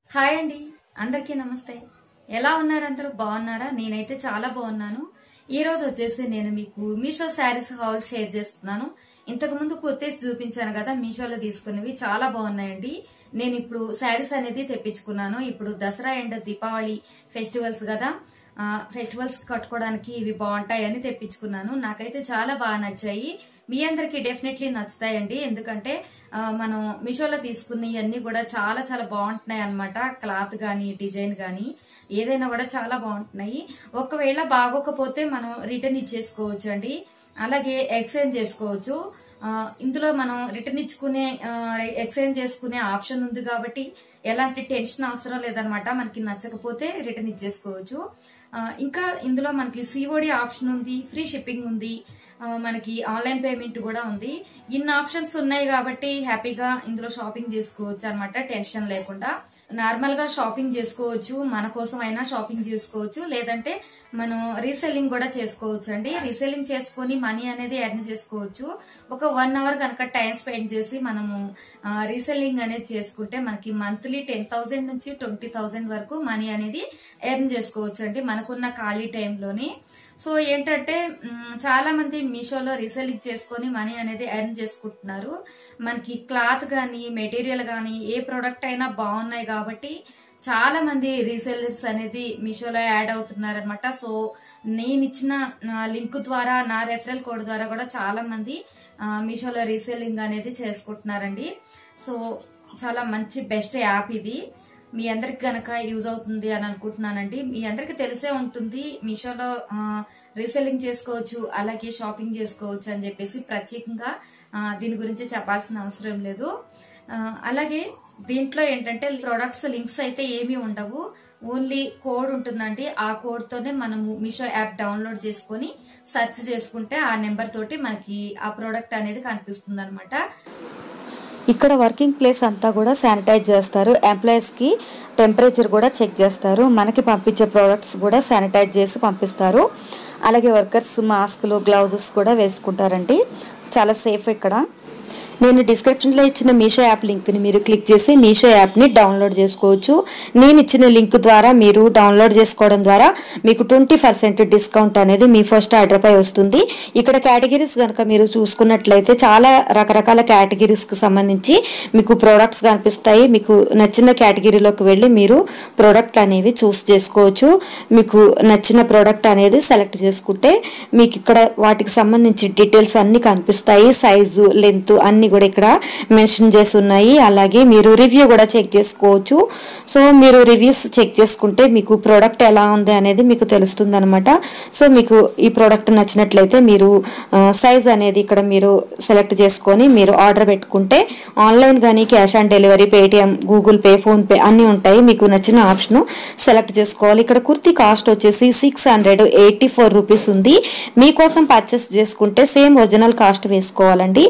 hi అండి అందరికీ నమస్తే ఎలా ఉన్నారు అందరూ బాగున్నారా నేనైతే చాలా బాగున్నాను ఈ రోజు వచ్చేసి నేను మీకు మీషో శారీస్ హాల్ షేర్ చేస్తున్నాను ఇంతకు ముందు కుర్తీస్ చూపించాను కదా మీషోలో తీసుకున్నవి చాలా బాగున్నాయండి నేను ఇప్పుడు శారీస్ అనేది తెప్పించుకున్నాను ఇప్పుడు దసరా అండ్ దీపావళి ఫెస్టివల్స్ కదా ఆ, ఫెస్టివల్స్ కట్టుకోవడానికి ఇవి బాగుంటాయని తెప్పించుకున్నాను నాకైతే చాలా బాగా నచ్చాయి మీ అందరికి డెఫినెట్లీ నచ్చుతాయండి ఎందుకంటే ఆ, మనం మీషోలో తీసుకున్న ఇవన్నీ కూడా చాలా చాలా బాగుంటున్నాయి అనమాట క్లాత్ గానీ డిజైన్ గానీ ఏదైనా కూడా చాలా బాగుంటున్నాయి ఒకవేళ బాగోకపోతే మనం రిటర్న్ ఇచ్చేసుకోవచ్చు అండి అలాగే ఎక్స్చేంజ్ చేసుకోవచ్చు ఆ, ఇందులో మనం రిటర్న్ ఇచ్చుకునే ఆ, ఎక్స్చేంజ్ చేసుకునే ఆప్షన్ ఉంది కాబట్టి ఎలాంటి టెన్షన్ అవసరం లేదనమాట మనకి నచ్చకపోతే రిటర్న్ ఇచ్చేసుకోవచ్చు ఆ, ఇంకా ఇందులో మనకి సిఓడి ఆప్షన్ ఉంది ఫ్రీ షిప్పింగ్ ఉంది ఆ, మనకి ఆన్లైన్ పేమెంట్ కూడా ఉంది ఇన్ని ఆప్షన్స్ ఉన్నాయి కాబట్టి హ్యాపీగా ఇందులో షాపింగ్ చేసుకోవచ్చు అనమాట టెన్షన్ లేకుండా నార్మల్ గా షాపింగ్ చేసుకోవచ్చు మన కోసం అయినా షాపింగ్ చేసుకోవచ్చు లేదంటే మనం రీసెల్లింగ్ కూడా చేసుకోవచ్చు అండి రీసెల్లింగ్ చేసుకొని మనీ అనేది ఎర్న్ చేసుకోవచ్చు ఒక వన్ అవర్ కనుక టైం స్పెండ్ చేసి మనము రీసెల్లింగ్ అనేది చేసుకుంటే మనకి మంత్లీ టెన్ థౌసండ్ నుంచి ట్వంటీ థౌసండ్ వరకు మనీ అనేది ఎర్న్ చేసుకోవచ్చు అండి మనకున్న ఖాళీ టైంలోని సో ఏంటంటే మ్, చాలా మంది మీషోలో రీసెల్లింగ్ చేసుకొని మనీ అనేది ఎర్న్ చేసుకుంటున్నారు మనకి క్లాత్ గానీ మెటీరియల్ గానీ ఏ ప్రోడక్ట్ అయినా బాగున్నాయి కాబట్టి చాలా మంది రీసెల్లర్స్ అనేది మీషోలో యాడ్ అవుతున్నారు అనమాట సో నేను ఇచ్చిన లింక్ ద్వారా నా రెఫరల్ కోడ్ ద్వారా కూడా చాలా మంది ఆ, మీషోలో రీసెల్లింగ్ అనేది చేసుకుంటున్నారండి సో చాలా మంచి బెస్ట్ యాప్ ఇది మీ అందరికి గనక యూజ్ అవుతుంది అని అనుకుంటున్నానండి మీ అందరికి తెలిసే ఉంటుంది మీషోలో రీసెల్లింగ్ చేసుకోవచ్చు అలాగే షాపింగ్ చేసుకోవచ్చు అని చెప్పేసి ప్రత్యేకంగా ఆ, దీని గురించి చెప్పాల్సిన అవసరం లేదు ఆ, అలాగే దీంట్లో ఏంటంటే ప్రొడక్ట్స్ లింక్స్ అయితే ఏమీ ఉండవు ఓన్లీ కోడ్ ఉంటుందండి ఆ కోడ్ తోనే మనము మీషో యాప్ డౌన్లోడ్ చేసుకొని సెర్చ్ చేసుకుంటే ఆ నెంబర్ తోటి మనకి ఆ ప్రోడక్ట్ అనేది కనిపిస్తుంది అనమాట ఇక్కడ వర్కింగ్ ప్లేస్ అంతా కూడా శానిటైజ్ చేస్తారు ఎంప్లాయీస్కి టెంపరేచర్ కూడా చెక్ చేస్తారు మనకి పంపించే ప్రోడక్ట్స్ కూడా శానిటైజ్ చేసి పంపిస్తారు అలాగే వర్కర్స్ మాస్కులు గ్లౌజెస్ కూడా వేసుకుంటారండి చాలా సేఫ్ ఇక్కడ నేను డిస్క్రిప్షన్లో ఇచ్చిన మీషో యాప్ లింక్ని మీరు క్లిక్ చేసి మీషో యాప్ని డౌన్లోడ్ చేసుకోవచ్చు నేను ఇచ్చిన లింక్ ద్వారా మీరు డౌన్లోడ్ చేసుకోవడం ద్వారా మీకు ట్వంటీ పర్సెంట్ డిస్కౌంట్ అనేది మీ ఫస్ట్ ఆర్డర్పై వస్తుంది ఇక్కడ కేటగిరీస్ కనుక మీరు చూసుకున్నట్లయితే చాలా రకరకాల కేటగిరీస్కి సంబంధించి మీకు ప్రోడక్ట్స్ కనిపిస్తాయి మీకు నచ్చిన కేటగిరీలోకి వెళ్ళి మీరు ప్రోడక్ట్ అనేవి చూస్ చేసుకోవచ్చు మీకు నచ్చిన ప్రోడక్ట్ అనేది సెలెక్ట్ చేసుకుంటే మీకు ఇక్కడ వాటికి సంబంధించి డీటెయిల్స్ అన్ని కనిపిస్తాయి సైజు లెంత్ అన్ని కూడా ఇక్కడ మెన్షన్ చేసి ఉన్నాయి అలాగే మీరు రివ్యూ కూడా చెక్ చేసుకోవచ్చు సో మీరు రివ్యూస్ చెక్ చేసుకుంటే మీకు ప్రోడక్ట్ ఎలా ఉంది అనేది మీకు తెలుస్తుంది అనమాట సో మీకు ఈ ప్రోడక్ట్ నచ్చినట్లయితే మీరు సైజ్ అనేది ఇక్కడ మీరు సెలెక్ట్ చేసుకొని మీరు ఆర్డర్ పెట్టుకుంటే ఆన్లైన్ కానీ cash on delivery Paytm Google Pay PhonePe అన్నీ ఉంటాయి మీకు నచ్చిన ఆప్షన్ సెలెక్ట్ చేసుకోవాలి ఇక్కడ కుర్తీ కాస్ట్ వచ్చేసి six hundred eighty four rupees ఉంది మీకోసం పర్చేస్ చేసుకుంటే సేమ్ ఒరిజినల్ కాస్ట్ వేసుకోవాలండి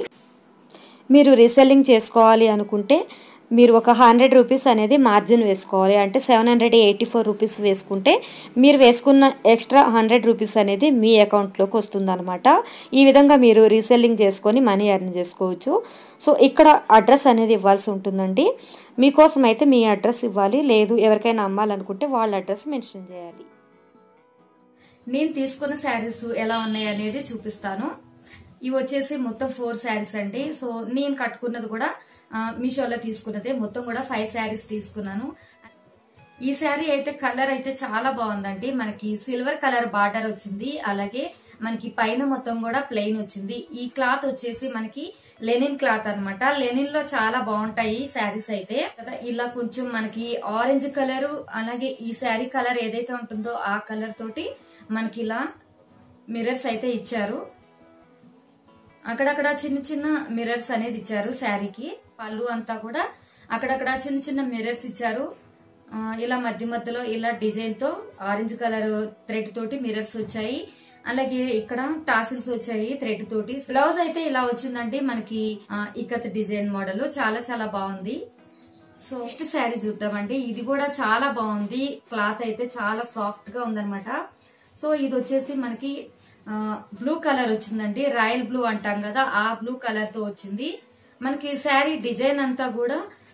మీరు రీసెల్లింగ్ చేసుకోవాలి అనుకుంటే మీరు ఒక హండ్రెడ్ రూపీస్ అనేది మార్జిన్ వేసుకోవాలి అంటే seven hundred eighty four rupees వేసుకుంటే మీరు వేసుకున్న ఎక్స్ట్రా హండ్రెడ్ రూపీస్ అనేది మీ అకౌంట్లోకి వస్తుందన్నమాట ఈ విధంగా మీరు రీసెల్లింగ్ చేసుకొని మనీ ఎర్న్ చేసుకోవచ్చు సో ఇక్కడ అడ్రస్ అనేది ఇవ్వాల్సి ఉంటుందండి మీకోసం అయితే మీ అడ్రస్ ఇవ్వాలి లేదు ఎవరికైనా అమ్మాలనుకుంటే వాళ్ళ అడ్రస్ మెన్షన్ చేయాలి నేను తీసుకున్న శారీస్ ఎలా ఉన్నాయి అనేది చూపిస్తాను ఇవి వచ్చేసి మొత్తం ఫోర్ శారీస్ అండి సో నేను కట్టుకున్నది కూడా ఆ, మీషోలో తీసుకున్నదే మొత్తం కూడా ఫైవ్ శారీస్ తీసుకున్నాను ఈ శారీ అయితే కలర్ అయితే చాలా బాగుందండి మనకి సిల్వర్ కలర్ బార్డర్ వచ్చింది అలాగే మనకి పైన మొత్తం కూడా ప్లెయిన్ వచ్చింది ఈ క్లాత్ వచ్చేసి మనకి లెనిన్ క్లాత్ అన్నమాట లెనిన్ లో చాలా బాగుంటాయి శారీస్ అయితే కదా ఇలా కొంచెం మనకి ఆరెంజ్ కలర్ అలాగే ఈ శారీ కలర్ ఏదైతే ఉంటుందో ఆ కలర్ తోటి మనకి ఇలా మిర్రర్స్ అయితే ఇచ్చారు అక్కడక్కడ చిన్న చిన్న మిర్రర్స్ అనేది ఇచ్చారు శారీకి పళ్ళు అంతా కూడా అక్కడక్కడ చిన్న చిన్న మిర్రర్స్ ఇచ్చారు ఆ, ఇలా మధ్య మధ్యలో ఇలా డిజైన్ తో ఆరెంజ్ కలర్ థ్రెడ్ తోటి మిర్రర్స్ వచ్చాయి అలాగే ఇక్కడ టాసిల్స్ వచ్చాయి థ్రెడ్ తోటి బ్లౌజ్ అయితే ఇలా వచ్చిందండి మనకి ఆ, ఇకత్ డిజైన్ మోడల్ చాలా చాలా బాగుంది సో నెక్స్ట్ శారీ చూద్దామండి ఇది కూడా చాలా బాగుంది క్లాత్ అయితే చాలా సాఫ్ట్ గా ఉందన్నమాట సో ఇది వచ్చేసి మనకి బ్లూ కలర్ వచ్చిందండి రాయల్ బ్లూ అంటాం కదా ఆ బ్లూ కలర్ తో వచ్చింది మనకి శారీ డిజైన్ అంతా కూడా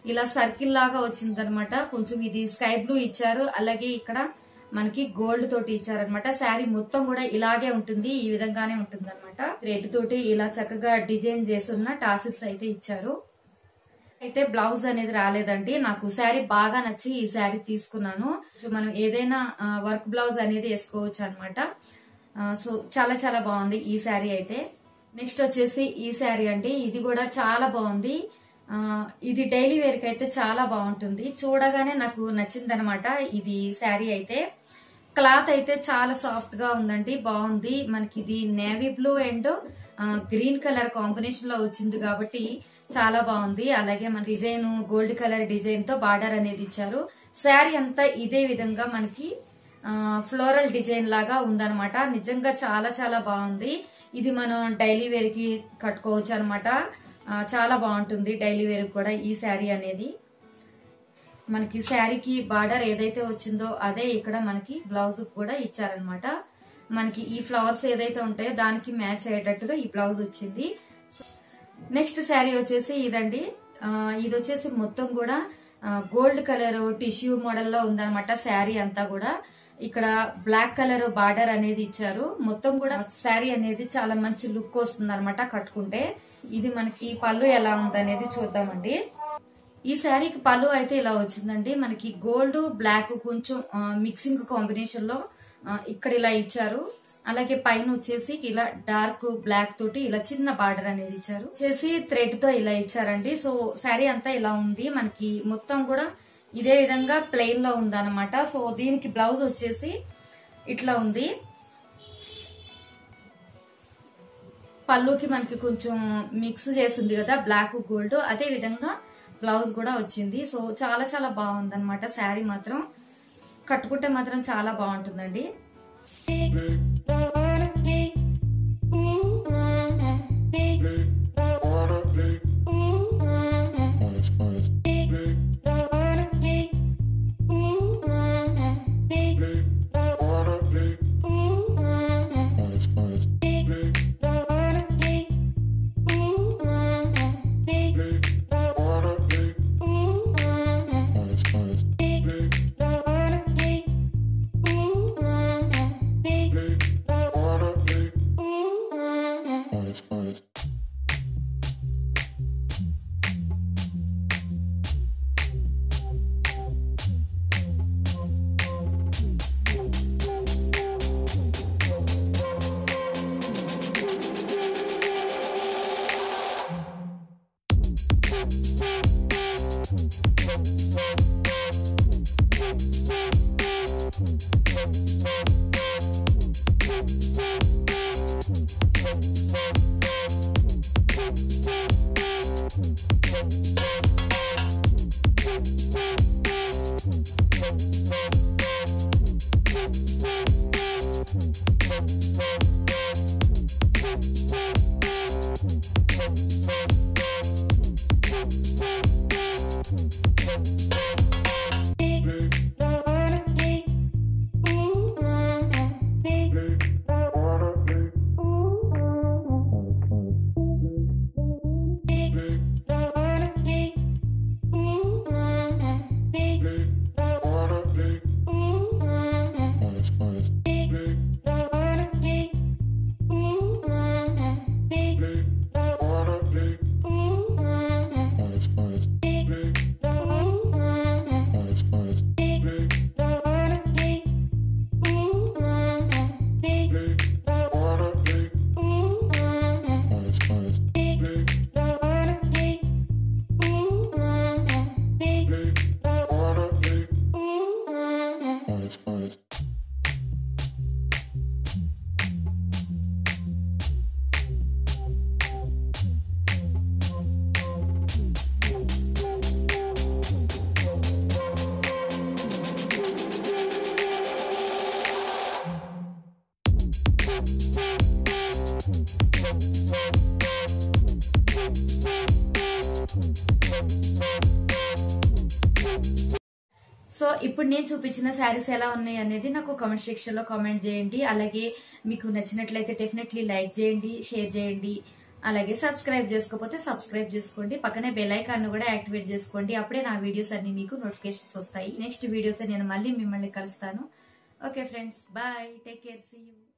ఇలా సర్కిల్ లాగా వచ్చింది అనమాట కొంచెం ఇది స్కై బ్లూ ఇచ్చారు అలాగే ఇక్కడ మనకి గోల్డ్ తోటి ఇచ్చారనమాట శారీ మొత్తం కూడా ఇలాగే ఉంటుంది ఈ విధంగానే ఉంటుంది అనమాట రెడ్ తోటి ఇలా చక్కగా డిజైన్ చేస్తున్న టాసిల్స్ అయితే ఇచ్చారు అయితే బ్లౌజ్ అనేది రాలేదండి నాకు శారీ బాగా నచ్చి ఈ శారీ తీసుకున్నాను సో మనం ఏదైనా ఆ, వర్క్ బ్లౌజ్ అనేది వేసుకోవచ్చు అనమాట సో చాలా చాలా బాగుంది ఈ శారీ అయితే నెక్స్ట్ వచ్చేసి ఈ శారీ అండి ఇది కూడా చాలా బాగుంది ఆ, ఇది డైలీ వేర్ కి అయితే చాలా బాగుంటుంది చూడగానే నాకు నచ్చింది అనమాట ఇది శారీ అయితే క్లాత్ అయితే చాలా సాఫ్ట్ గా ఉందండి బాగుంది మనకి ఇది navy blue and green colour combination లో వచ్చింది కాబట్టి చాలా బాగుంది అలాగే మన డిజైన్ గోల్డ్ కలర్ డిజైన్ తో బార్డర్ అనేది ఇచ్చారు శారీ అంతా ఇదే విధంగా మనకి ఫ్లోరల్ డిజైన్ లాగా ఉందన్నమాట నిజంగా చాలా చాలా బాగుంది ఇది మనం డైలీ వేర్ కి కట్టుకోవచ్చు అనమాట చాలా బాగుంటుంది డైలీ వేర్ కూడా ఈ శారీ అనేది మనకి శారీకి బార్డర్ ఏదైతే వచ్చిందో అదే ఇక్కడ మనకి బ్లౌజ్ కూడా ఇచ్చారనమాట మనకి ఈ ఫ్లవర్స్ ఏదైతే ఉంటాయో దానికి మ్యాచ్ అయ్యేటట్టుగా ఈ బ్లౌజ్ వచ్చింది నెక్స్ట్ శారీ వచ్చేసి ఇదండి ఆ, ఇది వచ్చేసి మొత్తం కూడా గోల్డ్ కలర్ టిష్యూ మోడల్ లో ఉందన్నమాట శారీ అంతా కూడా ఇక్కడ బ్లాక్ కలర్ బార్డర్ అనేది ఇచ్చారు మొత్తం కూడా శారీ అనేది చాలా మంచి లుక్ వస్తుంది అనమాట కట్టుకుంటే ఇది మనకి పళ్ళు ఎలా ఉందనేది చూద్దామండి ఈ శారీకి పళ్ళు అయితే ఇలా వచ్చిందండి మనకి గోల్డ్ బ్లాక్ కొంచెం ఆ, మిక్సింగ్ కాంబినేషన్ లో ఆ, ఇక్కడ ఇలా ఇచ్చారు అలాగే పైన వచ్చేసి ఇలా డార్క్ బ్లాక్ తోటి ఇలా చిన్న బార్డర్ అనేది ఇచ్చారు వచ్చేసి థ్రెడ్ తో ఇలా ఇచ్చారండి సో శారీ అంతా ఇలా ఉంది మనకి మొత్తం కూడా ఇదే విధంగా ప్లెయిన్ లో ఉందన్నమాట సో దీనికి బ్లౌజ్ వచ్చేసి ఇట్లా ఉంది పళ్ళుకి మనకి కొంచెం మిక్స్ చేస్తుంది కదా బ్లాక్ గోల్డ్ అదే విధంగా బ్లౌజ్ కూడా వచ్చింది సో చాలా చాలా బాగుంది అనమాట శారీ మాత్రం కట్టుకుంటే మాత్రం చాలా బాగుంటుందండి సో ఇప్పుడు నేను చూపించిన శారీస్ ఎలా ఉన్నాయి అనేది నాకు కామెంట్ సెక్షన్ లో కామెంట్ చేయండి అలాగే మీకు నచ్చినట్లయితే డెఫినెట్లీ లైక్ చేయండి షేర్ చేయండి అలాగే సబ్స్క్రైబ్ చేసుకోకపోతే సబ్స్క్రైబ్ చేసుకోండి పక్కనే బెల్ ఐకాన్ కూడా యాక్టివేట్ చేసుకోండి అప్పుడే నా వీడియోస్ అన్ని మీకు నోటిఫికేషన్స్ వస్తాయి నెక్స్ట్ వీడియోతో నేను మళ్ళీ మిమ్మల్ని కలుస్తాను okay friends bye take care see you